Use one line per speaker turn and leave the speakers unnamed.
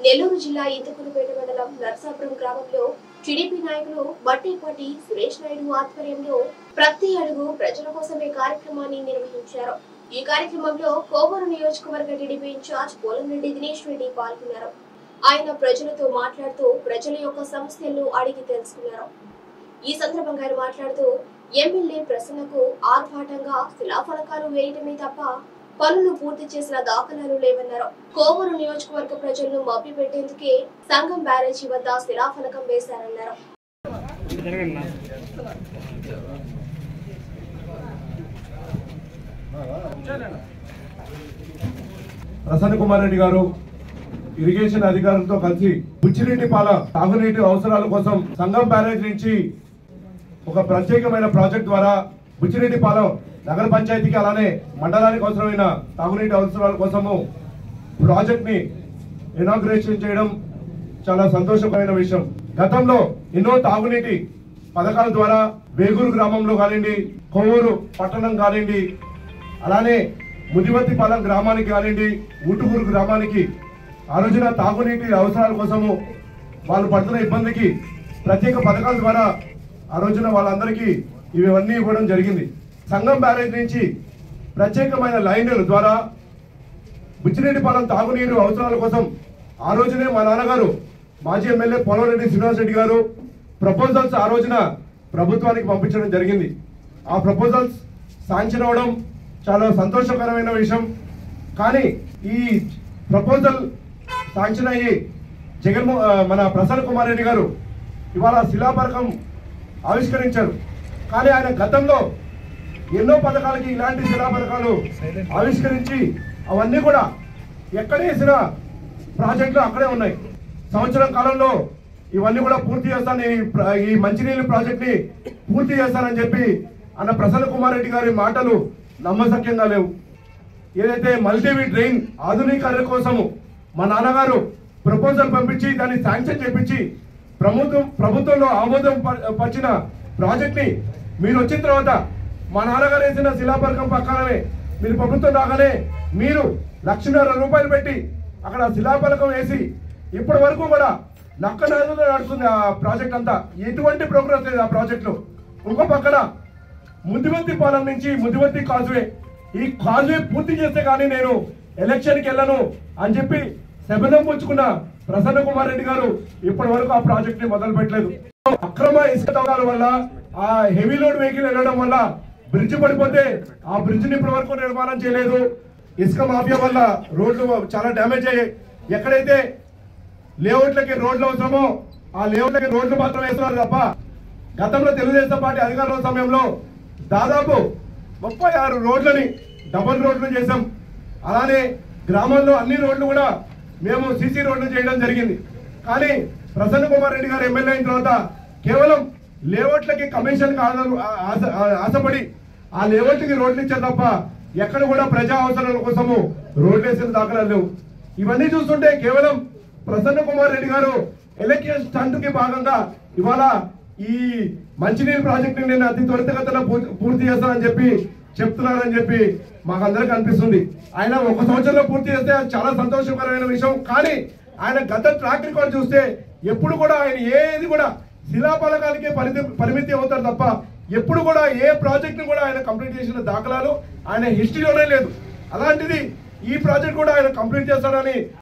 నెల్లూరు జిల్లా ఇంతకులపేట మండలం నరసాపురం గ్రామంలో టీడీపీ నాయకులు బట్టేపాటి సురేష్ నాయుడు ఆధ్వర్యంలో ప్రతి అడుగు ప్రజల కోసమే కార్యక్రమాన్ని నిర్వహించారు ఈ కార్యక్రమంలో కోవూరు నియోజకవర్గ టీడీపీ ఇన్ఛార్జ్ పోలంరెడ్డి దినేష్ రెడ్డి పాల్గొన్నారు ఆయన ప్రజలతో మాట్లాడుతూ ప్రజల యొక్క సమస్యలను అడిగి తెలుసుకున్నారు ఈ సందర్భంగా ఆయన మాట్లాడుతూ ఎమ్మెల్యే ప్రసన్నకు ఆర్భాటంగా శిలాఫలకాలు వేయటమే తప్ప పనులు పూర్తి చేసిన దాఖలాలు లేవన్నారు కోవూరు నియోజకవర్గ ప్రజలను మభ్యపెట్టేందుకే సంఘం బ్యారేజీ వద్ద శిలాఫలకం వేశారన్నారు
ప్రసన్న కుమార్ రెడ్డి గారు ఇరిగేషన్ అధికారులతో కలిసి బుచ్చిరెడ్డి పాల తాగునీటి అవసరాల కోసం సంగం బ్యారేజ్ నుంచి ఒక ప్రత్యేకమైన ప్రాజెక్ట్ ద్వారా బుచ్చిరెడ్డి పాలెం నగర పంచాయతీకి అలానే మండలానికి అవసరమైన తాగునీటి అవసరాల కోసము ప్రాజెక్ట్ ని ఇనాగ్రేషన్ చేయడం చాలా సంతోషకరమైన విషయం గతంలో ఎన్నో తాగునీటి పథకాల ద్వారా వేగూరు గ్రామంలో కానివ్వండి కొవ్వూరు పట్టణం కానివ్వండి అలానే ముదివత్తిపాలెం గ్రామానికి కానివ్వండి ఊటుకూరు గ్రామానికి ఆ రోజున తాగునీటి అవసరాల కోసము వాళ్ళు పడుతున్న ఇబ్బందికి ప్రత్యేక పథకాల ద్వారా ఆ రోజున వాళ్ళందరికీ ఇవన్నీ ఇవ్వడం జరిగింది సంగం బ్యారేజ్ నుంచి ప్రత్యేకమైన లైన్ల ద్వారా బుచ్చిరెడ్డిపాలెం తాగునీరు అవసరాల కోసం ఆ రోజునే మా నాన్నగారు మాజీ ఎమ్మెల్యే పోలవరెడ్డి శ్రీనివాస్ రెడ్డి గారు ప్రపోజల్స్ ఆ రోజున ప్రభుత్వానికి పంపించడం జరిగింది ఆ ప్రపోజల్స్ శాంక్షన్ అవడం చాలా సంతోషకరమైన విషయం కానీ ఈ ప్రపోజల్ శాంక్షన్ అయ్యి జగన్మో ఆ, మన ప్రసన్న కుమార్ రెడ్డి గారు ఇవాళ శిలాపరకం ఆవిష్కరించారు కానీ ఆయన గతంలో ఎన్నో పథకాలకి ఇలాంటి శిలా పథకాలు ఆవిష్కరించి అవన్నీ కూడా ఎక్కడ వేసిన ప్రాజెక్టులు అక్కడే ఉన్నాయి సంవత్సరం కాలంలో ఇవన్నీ కూడా పూర్తి చేస్తాను ఈ ప్ర- ఈ మంచినీళ్ళ ప్రాజెక్ట్ ని పూర్తి చేస్తానని చెప్పి అన్న ప్రసన్న కుమార్ రెడ్డి గారి మాటలు నమ్మశక్యంగా లేవు ఏదైతే మల్టీవీ డ్రైన్ ఆధునీకరణ కోసము మా నాన్నగారు ప్రపోజల్ పంపించి దాన్ని శాంక్షన్ చేపించి ప్రభుత్వం ప్రభుత్వంలో ఆమోదం ప- పరిచిన ప్రాజెక్ట్ ని మీరు వచ్చిన తర్వాత మా నాన్నగారు వేసిన శిలాపలకం ప్రకారమే మీరు ప్రభుత్వం రాగానే మీరు లక్షన్నర రూపాయలు పెట్టి అక్కడ శిలాపలకం వేసి ఇప్పటి వరకు కూడా నక్క నదులు నడుస్తుంది ఆ ప్రాజెక్ట్ అంతా ఎటువంటి ప్రోగ్రెస్ లేదు ఆ ప్రాజెక్ట్ లో ఇంకో పక్కన ముదివత్తి పాలెం నుంచి ముదివత్తి కాజువే ఈ కాజువే పూర్తి చేస్తే కానీ నేను ఎలక్షన్ కి వెళ్ళను అని చెప్పి శబదం పుచ్చుకున్న ప్రసన్న కుమార్ రెడ్డి గారు ఇప్పటి వరకు ఆ ప్రాజెక్ట్ ని మొదలు పెట్టలేదు అక్రమ ఇసుక తవ్వకాల వల్ల ఆ హెవీ లోడ్ వెహికల్ వెళ్ళడం వల్ల బ్రిడ్జ్ పడిపోతే ఆ బ్రిడ్జ్ ని ఇప్పటి వరకు నిర్మాణం చేయలేదు ఇసుక మాఫియా వల్ల రోడ్లు చాలా డ్యామేజ్ అయ్యాయి ఎక్కడైతే లేఅవుట్లకి రోడ్లు అవసరమో ఆ లేఅవుట్లకి రోడ్లు మాత్రం వేస్తున్నారు తప్ప గతంలో తెలుగుదేశం పార్టీ అధికారంలో సమయంలో దాదాపు ముప్పై ఆరు రోడ్లని డబుల్ రోడ్లు చేశాం అలానే గ్రామంలో అన్ని రోడ్లు కూడా మేము సీసీ రోడ్లు చేయడం జరిగింది కానీ ప్రసన్న కుమార్ రెడ్డి గారు ఎమ్మెల్యే అయిన తర్వాత కేవలం లేఅవుట్లకి కమిషన్ ఆశపడి ఆ లేఅవుట్లకి రోడ్లు ఇచ్చారు తప్ప ఎక్కడ కూడా ప్రజా అవసరాల కోసము రోడ్లు వేసిన దాఖలాలు లేవు ఇవన్నీ చూస్తుంటే కేవలం ప్రసన్న కుమార్ రెడ్డి గారు ఎలక్షన్ స్టంట్ కి భాగంగా ఇవాళ ఈ మంచినీరు ప్రాజెక్టు నేను అతి త్వరితగతిన పూర్తి- పూర్తి చేస్తానని చెప్పి చెప్తున్నారని చెప్పి మాకందరికి అనిపిస్తుంది ఆయన ఒక సంవత్సరంలో పూర్తి చేస్తే అది చాలా సంతోషకరమైన విషయం కానీ ఆయన గత ట్రాక్ రికార్డ్ చూస్తే ఎప్పుడు కూడా ఆయన ఏది కూడా శిలాపలకానికే పరిధి పరిమితి అవుతారు తప్ప ఎప్పుడు కూడా ఏ ప్రాజెక్ట్ కూడా ఆయన కంప్లీట్ చేసిన దాఖలాలు ఆయన హిస్టరీలోనే లేదు అలాంటిది ఈ ప్రాజెక్ట్ కూడా ఆయన కంప్లీట్ చేస్తాడని